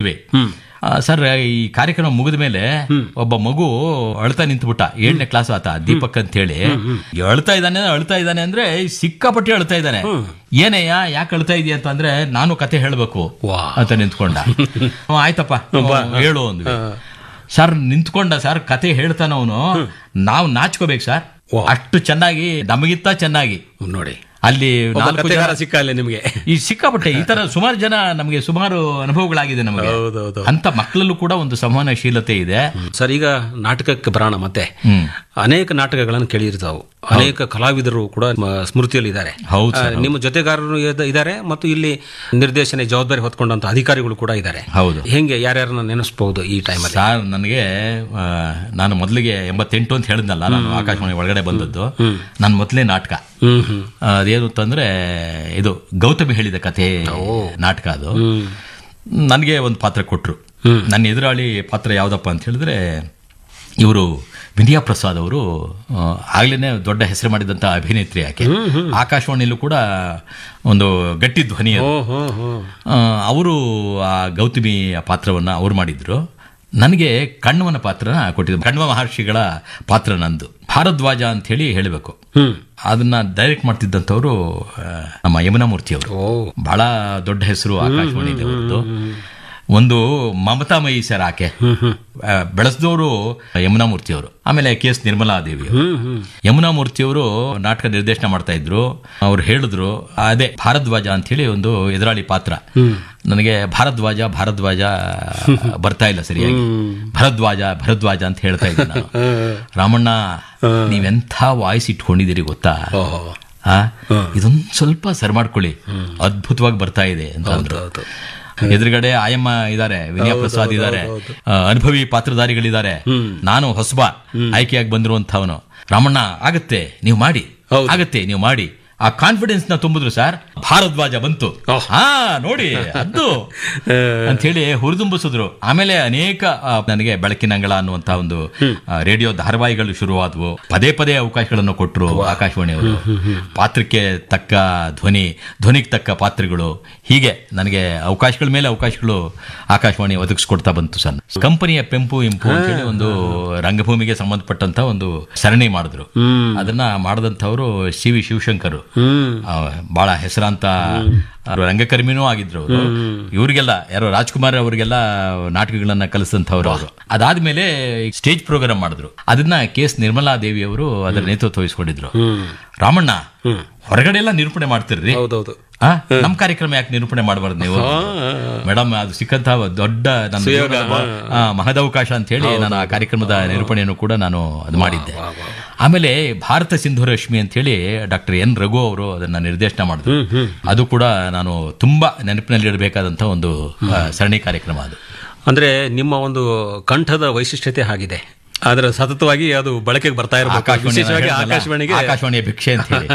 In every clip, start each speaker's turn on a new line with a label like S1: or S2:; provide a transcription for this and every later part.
S1: ಕೂತ್ಕೊಂಡ್ವಿ ಆ, ಸರ್ ಈ ಕಾರ್ಯಕ್ರಮ ಮುಗಿದ ಮೇಲೆ ಒಬ್ಬ ಮಗು ಅಳ್ತಾ ನಿಂತ್ಬಿಟ್ಟ ಏಳನೇ ಕ್ಲಾಸ್ ಆತ ದೀಪಕ್ ಅಂತ ಹೇಳಿ ಅಳ್ತಾ ಇದ್ದಾನೆ ಅಳ್ತಾ ಇದ್ದಾನೆ ಅಂದ್ರೆ ಸಿಕ್ಕಾಪಟ್ಟೆ ಅಳ್ತಾ ಇದ್ದಾನೆ ಏನಯ್ಯ ಯಾಕೆ ಅಳ್ತಾ ಇದೀಯ ಅಂತ ಅಂದ್ರೆ ನಾನು ಕತೆ ಹೇಳ್ಬೇಕು
S2: ವಾ.
S1: ಅಂತ ನಿಂತ್ಕೊಂಡ ಹ್ಮ್, ಆಯ್ತಪ್ಪ ಹ್ಮ್, ಹೇಳು ಅಂದ್ವಿ ಸರ್ ನಿಂತ್ಕೊಂಡ ಸರ್ ಕತೆ ಹೇಳ್ತಾನ ಅವನು ನಾವು ನಾಚ್ಕೋಬೇಕು ಸರ್
S2: ವಾ.
S1: ಅಷ್ಟು ಚೆನ್ನಾಗಿ ನಮಗಿಂತ ಚೆನ್ನಾಗಿ
S2: ನೋಡಿ
S1: ಅಲ್ಲಿ
S2: ಒಬ್ಬ
S1: ನಾಲ್ಕು ಜನ
S2: ಕಥೆಗಾರ ಸಿಕ್ಕ ಅಲ್ಲಿ ನಿಮಗೆ
S1: ಈ ಸಿಕ್ಕಾಪಟ್ಟೆ ಈ ತರ ಸುಮಾರು ಜನ ನಮಗೆ ಸುಮಾರು ಅನುಭವಗಳಾಗಿದೆ ನಮಗೆ
S2: ಹೌದೌದು
S1: ಅಂತ ಮಕ್ಕಳಲ್ಲೂ ಕೂಡ ಒಂದು ಸಂವಹನಶೀಲತೆ ಇದೆ
S2: ಸರ್ ಈಗ ನಾಟಕಕ್ಕೆ ಬರೋಣ ಮತ್ತೆ
S1: ಹ್ಮ್
S2: ಅನೇಕ ನಾಟಕಗಳನ್ನು ಕೇಳಿರ್ತಾವು ಅನೇಕ ಕಲಾವಿದರು ಕೂಡ ಮ- ಸ್ಮೃತಿಯಲ್ಲಿ ಇದ್ದಾರೆ
S1: ಹೌದು
S2: ಆ, ನಿಮ್ಮ ಜೊತೆಗಾರರು ಇದ- ಇದ್ದಾರೆ ಮತ್ತು ಇಲ್ಲಿ ನಿರ್ದೇಶನ ಜವಾಬ್ದಾರಿ ಹೊತ್ಕೊಂಡಂತ ಅಧಿಕಾರಿಗಳು ಕೂಡ ಇದ್ದಾರೆ
S1: ಹೌದು
S2: ಹೆಂಗೆ ಯಾರ್ಯಾರನ್ನ ನೆನೆಸ್ಬಹುದು ಈ ಟೈಮಲ್ಲಿ
S1: ಸಾರ್ ನನಗೆ ಆ, ನಾನು ಮೊದಲಿಗೆ ಎಂಬತ್ತೆಂಟು ಅಂತ ಹೇಳಿದ್ನಲ್ಲ ನಾನು ಆಕಾಶವಾಣಿ ಒಳಗಡೆ ಬಂದದ್ದು ನನ್ನ ಮೊದಲೇ ನಾಟಕ
S2: ಹ್ಮ್ ಹ್ಮ್
S1: ಆ, ಅದೇನು ಅಂತಂದ್ರೆ ಇದು ಗೌತಮಿ ಹೇಳಿದ ಕಥೆ ನಾಟಕ ಅದು ನನಗೆ ಒಂದು ಪಾತ್ರ ಕೊಟ್ರು ನನ್ನ ಎದುರಾಳಿ ಪಾತ್ರ ಯಾವ್ದಪ್ಪ ಅಂತ ಹೇಳಿದ್ರೆ ಇವರು ವಿದ್ಯಾ ಪ್ರಸಾದ್ ಅವರು ಆಗ್ಲೇನೆ ದೊಡ್ಡ ಹೆಸರು ಮಾಡಿದಂತ ಅಭಿನೇತ್ರಿ ಆಕೆ ಆಕಾಶವಾಣಿಯಲ್ಲೂ ಕೂಡ ಒಂದು ಗಟ್ಟಿ ಧ್ವನಿ ಅದು.
S2: ಓ ಹೋ ಹೋ
S1: ಅವರು ಆ ಗೌತಮಿ ಪಾತ್ರವನ್ನ ಅವ್ರು ಮಾಡಿದ್ರು ನನಗೆ ಕಣ್ವನ ಪಾತ್ರನ ಕೊಟ್ಟಿದ್ರು ಕಣ್ವ ಮಹರ್ಷಿಗಳ ಪಾತ್ರ ನಂದು ಭಾರದ್ವಾಜ ಅಂತ ಹೇಳಿ ಹೇಳಬೇಕು
S2: ಹ್ಮ್
S1: ಅದನ್ನ ಡೈರೆಕ್ಟ್ ಮಾಡ್ತಿದ್ದಂಥವ್ರು ಆ, ನಮ್ಮ ಯಮುನಾ ಮೂರ್ತಿ ಅವರು
S2: ಓ
S1: ಬಹಳ ದೊಡ್ಡ ಹೆಸರು ಆಕಾಶವಾಣಿ ಅವ್ರದ್ದು ಒಂದು ಮಮತಾಮಯಿ ಸರ್ ಆಕೆ ಆ, ಬೆಳೆಸಿದವರು ಯಮುನಾ ಮೂರ್ತಿ ಅವರು ಆಮೇಲೆ ಕೆ ಎಸ್ ನಿರ್ಮಲಾ ದೇವಿ ಅವರು.
S2: ಹ್ಮ್ ಹ್ಮ್
S1: ಯಮುನಾ ಮೂರ್ತಿ ಅವರು ನಾಟಕ ನಿರ್ದೇಶನ ಮಾಡ್ತಾ ಇದ್ರು ಅವ್ರು ಹೇಳಿದ್ರು ಅದೇ ಭಾರದ್ವಾಜ ಅಂತ ಹೇಳಿ ಒಂದು ಎದುರಾಳಿ ಪಾತ್ರ ನನಗೆ ಭಾರದ್ವಾಜ ಭಾರದ್ವಾಜ ಬರ್ತಾ ಇಲ್ಲ ಸರಿಯಾಗಿ ಭರದ್ವಾಜ ಭರದ್ವಾಜ ಅಂತ ಹೇಳ್ತಾ ಇದ್ದೆ ನಾನು ರಾಮಣ್ಣ ನೀವೆಂಥ ವಾಯ್ಸ್ ಇಟ್ಕೊಂಡಿದ್ದೀರಿ ಗೊತ್ತಾ
S2: ಓಹೋ
S1: ಆ ಇದೊಂದು ಸ್ವಲ್ಪ ಸರಿ ಮಾಡ್ಕೊಳ್ಳಿ ಅದ್ಭುತವಾಗಿ ಬರ್ತಾ ಇದೆ ಅಂತ ಅಂದ್ರು
S2: ಹೌದು
S1: ಎದುರುಗಡೆ ಆಯಮ್ಮ ಇದಾರೆ ವಿನಯ ಪ್ರಸಾದ್ ಇದಾರೆ ಆ, ಅನುಭವಿ ಪಾತ್ರಧಾರಿಗಳಿದ್ದಾರೆ ನಾನು ಹೊಸಬ ಆಯ್ಕೆಯಾಗಿ ಬಂದಿರುವಂತವನು ರಾಮಣ್ಣ ಆಗತ್ತೆ ನೀವು ಮಾಡಿ
S2: ಹೌದು.
S1: ಆಗತ್ತೆ ನೀವು ಮಾಡಿ ಆ ಕಾನ್ಫಿಡೆನ್ಸ್ ನ ತುಂಬಿದ್ರು ಸರ್ ಭಾರದ್ವಾಜ ಬಂತು
S2: ಓಹ್.
S1: ಹಾ ನೋಡಿ ಅದು ಅಂತ ಹೇಳಿ ಹುರಿದುಂಬಿಸಿದ್ರು ಆಮೇಲೆ ಅನೇಕ ಆ, ನನಗೆ ಬೆಳಕಿನಂಗಳ ಅನ್ನುವಂತ ಒಂದು ಆ, ರೇಡಿಯೋ ಧಾರಾವಾಹಿಗಳು ಶುರುವಾದವು ಪದೇ ಪದೇ ಅವಕಾಶಗಳನ್ನು ಕೊಟ್ಟರು ಆಕಾಶವಾಣಿಯವರು ಪಾತ್ರಕ್ಕೆ ತಕ್ಕ ಧ್ವನಿ ಧ್ವನಿಗೆ ತಕ್ಕ ಪಾತ್ರಗಳು ಹೀಗೆ ನನಗೆ ಅವಕಾಶಗಳ ಮೇಲೆ ಅವಕಾಶಗಳು ಆಕಾಶವಾಣಿ ಒದಗಿಸ್ಕೊಡ್ತಾ ಬಂತು ಸರ್ ಕಂಪನಿಯ ಪೆಂಪು ಇಂಪು ಅಂತ ಹೇಳಿ ಒಂದು ರಂಗಭೂಮಿಗೆ ಸಂಬಂಧಪಟ್ಟಂತ ಒಂದು ಸರಣಿ ಮಾಡಿದ್ರು ಅದನ್ನ ಮಾಡಿದಂಥವ್ರು ಸಿ ವಿ ಶಿವಶಂಕರ್
S2: ಹ್ಮ್
S1: ಆ, ಬಹಳ ಹೆಸರಾಂತ ಅವ್ರು ರಂಗಕರ್ಮಿನೂ ಆಗಿದ್ರು ಅವರು ಇವ್ರಿಗೆಲ್ಲ ಯಾರೋ ರಾಜ್ಕುಮಾರ್ ಅವರಿಗೆಲ್ಲ ನಾಟಕಗಳನ್ನ ಕಲಿಸಿದಂಥವ್ರು ಅವರು ಅದಾದ್ಮೇಲೆ ಸ್ಟೇಜ್ ಪ್ರೋಗ್ರಾಮ್ ಮಾಡಿದ್ರು ಅದನ್ನ ಕೆ ಎಸ್ ನಿರ್ಮಲಾ ದೇವಿ ಅವರು ಅದರ ನೇತೃತ್ವ ವಹಿಸ್ಕೊಂಡಿದ್ರು ರಾಮಣ್ಣ ಹೊರಗಡೆ ಎಲ್ಲ ನಿರೂಪಣೆ ಮಾಡ್ತಿರ್ರಿ
S2: ಹೌದೌದು
S1: ಆ, ನಮ್ ಕಾರ್ಯಕ್ರಮ ಯಾಕೆ ನಿರೂಪಣೆ ಮಾಡಬಾರ್ದು ನೀವು ಮೇಡಮ್ ಅದು ಸಿಕ್ಕಂತ ದೊಡ್ಡ ನನ್ನ ಜೀವನದ ಆ, ಮಹದವಕಾಶ ಅಂತ ಹೇಳಿ ನಾನು ಆ ಕಾರ್ಯಕ್ರಮದ ನಿರೂಪಣೆಯನ್ನು ಕೂಡ ನಾನು ಅದು ಮಾಡಿದ್ದೆ ಆಮೇಲೆ ಭಾರತ ಸಿಂಧು ರಶ್ಮಿ ಅಂತ ಹೇಳಿ ಡಾಕ್ಟರ್ ಎನ್ ರಘು ಅವರು ಅದನ್ನ ನಿರ್ದೇಶನ ಮಾಡಿದ್ರು ಅದು ಕೂಡ ನಾನು ತುಂಬಾ ನೆನಪಿನಲ್ಲಿ ಇಡಬೇಕಾದಂತ ಒಂದು ಆ, ಸರಣಿ ಕಾರ್ಯಕ್ರಮ ಅದು
S2: ಅಂದ್ರೆ ನಿಮ್ಮ ಒಂದು ಕಂಠದ ವೈಶಿಷ್ಟ್ಯತೆ ಆಗಿದೆ ಆದ್ರೆ ಸತತವಾಗಿ ಅದು ಬಳಕೆಗೆ ಬರ್ತಾ ಇರಬೇಕು
S1: ಆಕಾಶವಾಣಿ
S2: ವಿಶೇಷವಾಗಿ ಆಕಾಶವಾಣಿಗೆ
S1: ಆಕಾಶವಾಣಿಯ ಭಿಕ್ಷೆ ಅಂತ ಹೇಳಿ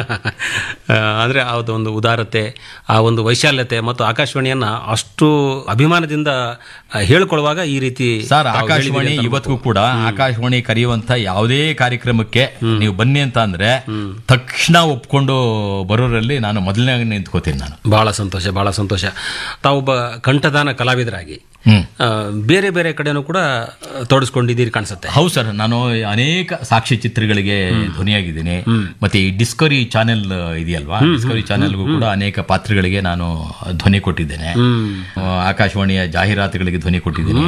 S2: ಆ, ಅಂದ್ರೆ ಅದು ಒಂದು ಉದಾರತೆ ಆ ಒಂದು ವೈಶಾಲ್ಯತೆ ಮತ್ತು ಆಕಾಶವಾಣಿಯನ್ನ ಅಷ್ಟು ಅಭಿಮಾನದಿಂದ ಆ, ಹೇಳ್ಕೊಳ್ಳುವಾಗ ಈ ರೀತಿ
S1: ಸರ್
S2: ತಾವು
S1: ಆಕಾಶವಾಣಿ
S2: ಹೇಳಿದ್ದೀರಿ ಅಂತ
S1: ಇವತ್ತಿಗೂ ಕೂಡ ಆಕಾಶವಾಣಿ ಕರೆಯುವಂತ ಯಾವುದೇ ಕಾರ್ಯಕ್ರಮಕ್ಕೆ ನೀವು ಬನ್ನಿ ಅಂತ ಅಂದ್ರೆ ತಕ್ಷಣ ಒಪ್ಕೊಂಡು ಬರೋರಲ್ಲಿ ನಾನು ಮೊದಲನೇ ನಿಂತ್ಕೋತೀನಿ ನಾನು
S2: ಬಹಳ ಸಂತೋಷ ಬಹಳ ಸಂತೋಷ ತಾವೊಬ್ಬ ಕಂಠದಾನ ಕಲಾವಿದರಾಗಿ
S1: ಹ್ಮ್
S2: ಆ, ಬೇರೆ ಬೇರೆ ಕಡೆನೂ ಕೂಡ ಆ, ತೊಡಸ್ಕೊಂಡಿದ್ದೀರಿ ಕಾಣಿಸುತ್ತೆ
S1: ಹೌದು ಸರ್ ನಾನು ಅನೇಕ ಸಾಕ್ಷಿ ಚಿತ್ರಗಳಿಗೆ ಧ್ವನಿಯಾಗಿದ್ದೀನಿ ಮತ್ತೆ ಈ ಡಿಸ್ಕವರಿ ಚಾನೆಲ್ ಇದೆಯಲ್ವಾ ಡಿಸ್ಕವರಿ ಚಾನೆಲ್ಗೂ ಕೂಡ ಅನೇಕ ಪಾತ್ರಗಳಿಗೆ ನಾನು ಧ್ವನಿ ಕೊಟ್ಟಿದ್ದೇನೆ ಆ, ಆಕಾಶವಾಣಿಯ ಜಾಹೀರಾತುಗಳಿಗೆ ಧ್ವನಿ ಕೊಟ್ಟಿದ್ದೀನಿ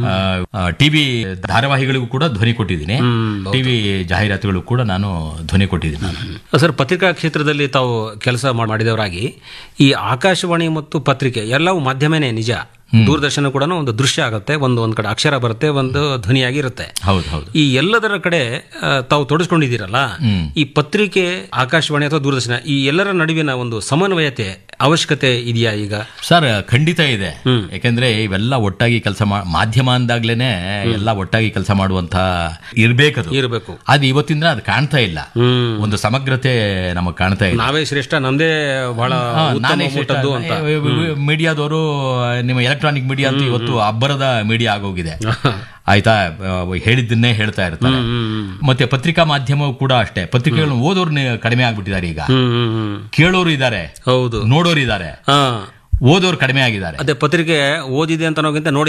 S1: ಟಿವಿ ಧಾರಾವಾಹಿಗಳಿಗೂ ಕೂಡ ಧ್ವನಿ ಕೊಟ್ಟಿದ್ದೀನಿ ಟಿವಿ ಜಾಹೀರಾತುಗಳು ಕೂಡ ನಾನು ಧ್ವನಿ ಕೊಟ್ಟಿದ್ದೀನಿ ನಾನು
S2: ಸರ್ ಪತ್ರಿಕಾ ಕ್ಷೇತ್ರದಲ್ಲಿ ತಾವು ಕೆಲಸ ಮಾಡಿದವರಾಗಿ ಈ ಆಕಾಶವಾಣಿ ಮತ್ತು ಪತ್ರಿಕೆ ಎಲ್ಲವೂ ಮಾಧ್ಯಮನೇ ನಿಜ ದೂರದರ್ಶನ ಕೂಡ ಒಂದು ದೃಶ್ಯ ಆಗುತ್ತೆ ಒಂದು ಒಂದ್ ಕಡೆ ಅಕ್ಷರ ಬರುತ್ತೆ ಒಂದು ಧ್ವನಿಯಾಗಿ ಇರುತ್ತೆ
S1: ಹೌದು ಹೌದು
S2: ಈ ಎಲ್ಲದರ ಕಡೆ ಆ, ತಾವು ತೊಡಸ್ಕೊಂಡಿದ್ದೀರಲ್ಲ ಈ ಪತ್ರಿಕೆ ಆಕಾಶವಾಣಿ ಅಥವಾ ದೂರದರ್ಶನ ಈ ಎಲ್ಲರ ನಡುವಿನ ಒಂದು ಸಮನ್ವಯತೆ ಅವಶ್ಯಕತೆ ಇದೆಯಾ ಈಗ
S1: ಸರ್ ಖಂಡಿತ ಇದೆ ಯಾಕಂದ್ರೆ ಇವೆಲ್ಲ ಒಟ್ಟಾಗಿ ಕೆಲಸ ಮಾಧ್ಯಮ ಅಂದಾಗ್ಲೇನೆ ಎಲ್ಲ ಒಟ್ಟಾಗಿ ಕೆಲಸ ಮಾಡುವಂತ ಇರ್ಬೇಕದು
S2: ಇರಬೇಕು
S1: ಅದು ಇವತ್ತಿನ ಅದು ಕಾಣ್ತಾ ಇಲ್ಲ
S2: ಹ್ಮ್
S1: ಒಂದು ಸಮಗ್ರತೆ ನಮಗ್ ಕಾಣ್ತಾ ಇಲ್ಲ
S2: ನಾವೇ ಶ್ರೇಷ್ಠ ನಮ್ದೇ ಬಹಳ ಉತ್ತಮ
S1: ನಾನೇ
S2: ಮಟ್ಟದ್ದು ಅಂತ
S1: ಮೀಡಿಯಾದವರು ನಿಮ್ಮ ಎಲೆಕ್ಟ್ರಾನಿಕ್ ಮೀಡಿಯಾ ಅಂತ ಇವತ್ತು ಅಬ್ಬರದ ಮೀಡಿಯಾ ಆಗೋಗಿದೆ ಆಯ್ತಾ ಆ, ಹೇಳಿದ್ದನ್ನೇ ಹೇಳ್ತಾ ಇರ್ತಾರೆ ಮತ್ತೆ ಪತ್ರಿಕಾ ಮಾಧ್ಯಮವು ಕೂಡ ಅಷ್ಟೇ ಪತ್ರಿಕೆಗಳನ್ನು ಓದೋರು ಕಡಿಮೆ ಆಗ್ಬಿಟ್ಟಿದ್ದಾರೆ ಈಗ
S2: ಹ್ಮ್ ಹ್ಮ್ ಹ್ಮ್
S1: ಕೇಳೋರು ಇದ್ದಾರೆ
S2: ಹೌದು
S1: ನೋಡೋರು ಇದ್ದಾರೆ
S2: ಹಾ
S1: ಓದೋರು ಕಡಿಮೆ ಆಗಿದ್ದಾರೆ
S2: ಅದೇ ಪತ್ರಿಕೆ ಓದಿದೆ ಅಂತ ಅನ್ನೋಕ್ಕಿಂತ ನೋಡಿ